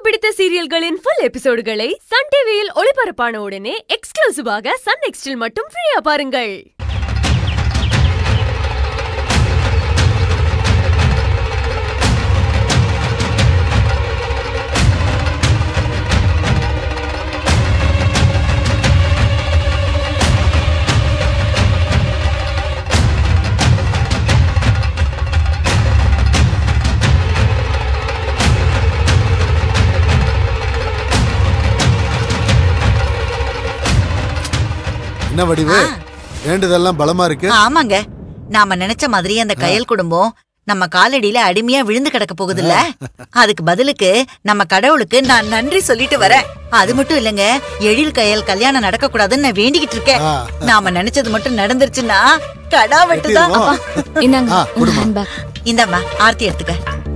பிடித்த சீரியல்களின் full எபிசோடுகளை Sun டிவியில் ஒளிபரப்பான உடனே எக்ஸ்க்ளூசிவாக சன் நெக்ஸ்டில் மட்டும் ஃப்ரீயா பாருங்கள் என்ன வடிவு வேண்டுதெல்லாம் பலமா இருக்கு ஆமாங்க நாம நினைச்ச மாதிரி அந்த கயல் குடும்பம் நம்ம காலடியில அடிமையா விழுந்து கிடக்க போகுதுல்ல அதுக்கு பதிலுக்கு நம்ம கடவுளுக்கு நான் நன்றி சொல்லிட்டு வரேன் அது மட்டும் இல்லங்க எழில் கயல் கல்யாணம் நடக்க கூடாதுன்னு நான் வேண்டிக்கிட்டு இருக்கேன் ஆ. நாம நினைச்சது மட்டும் நடந்துருச்சுன்னா கடா வெட்டுதான் வெட்டிடுவோம். இந்தாங்க ஆ, உங்க கொடுமா. ஹேண்ட்பேக் இந்தாம்மா ஆர்த்தி எடுத்துக்க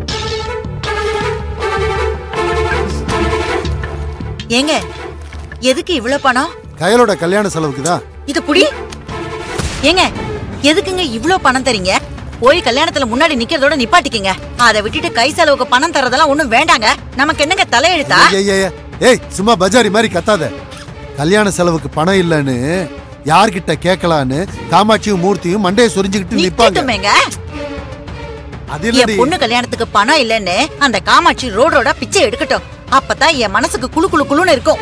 ஏங்க எதுக்கு இவ்வளவு பணம் கயலோட கல்யாண செலவுக்கு தான் இது புடி ஏங்க எதுக்குங்க இவ்ளோ பணம் தரீங்க போய் கல்யாணத்துல முன்னாடி நிக்கிறதோட நிப்பாட்டிக்கங்க அதை விட்டுட்டு கை செலவுக்கு பணம் தரதெல்லாம் ஒண்ணும் வேண்டாங்க நமக்கு என்னங்க தலையெழுத்தா ஏய் சும்மா பஜாரி மாதிரி கத்தாத கல்யாண செலவுக்கு பணம் இல்லைன்னு யார்கிட்ட கேட்கலான்னு காமாட்சியும் மூர்த்தியும் மண்டையை சொரிஞ்சுக்கிட்டு நிப்பாங்க நிக்கட்டுமேங்க அது என் இல்லடி பொண்ணு கல்யாணத்துக்கு பணம் இல்லைன்னு அந்த காமாட்சி ரோட் ரோடா பிச்சை எடுக்கட்டும் அப்பதான் என் மனசுக்கு குளு குளு குளுன்னு இருக்கும்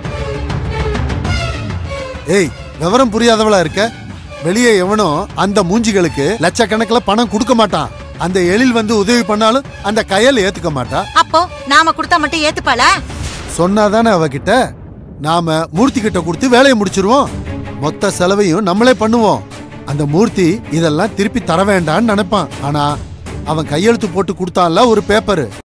ஏய் விவரம் புரியாதவளா இருக்க வெளியே எவனோ அந்த மூஞ்சிகளுக்கு லட்சக்கணக்கில் பணம் கொடுக்க மாட்டான் அந்த எழில் வந்து உதவி பண்ணாலும் அந்த கயல் ஏத்துக்க மாட்டா அப்போ நாம கொடுத்தா மட்டும் ஏத்துப்பாளா சொன்னாதானே அவகிட்ட நாம மூர்த்தி கிட்ட கொடுத்து வேலையை முடிச்சிருவோம் மொத்த செலவையும் நம்மளே பண்ணுவோம் அந்த மூர்த்தி இதெல்லாம் திருப்பி தர வேண்டாம்னு நினைப்பான் ஆனா அவன் கையெழுத்து போட்டு கொடுத்தான்ல ஒரு பேப்பர்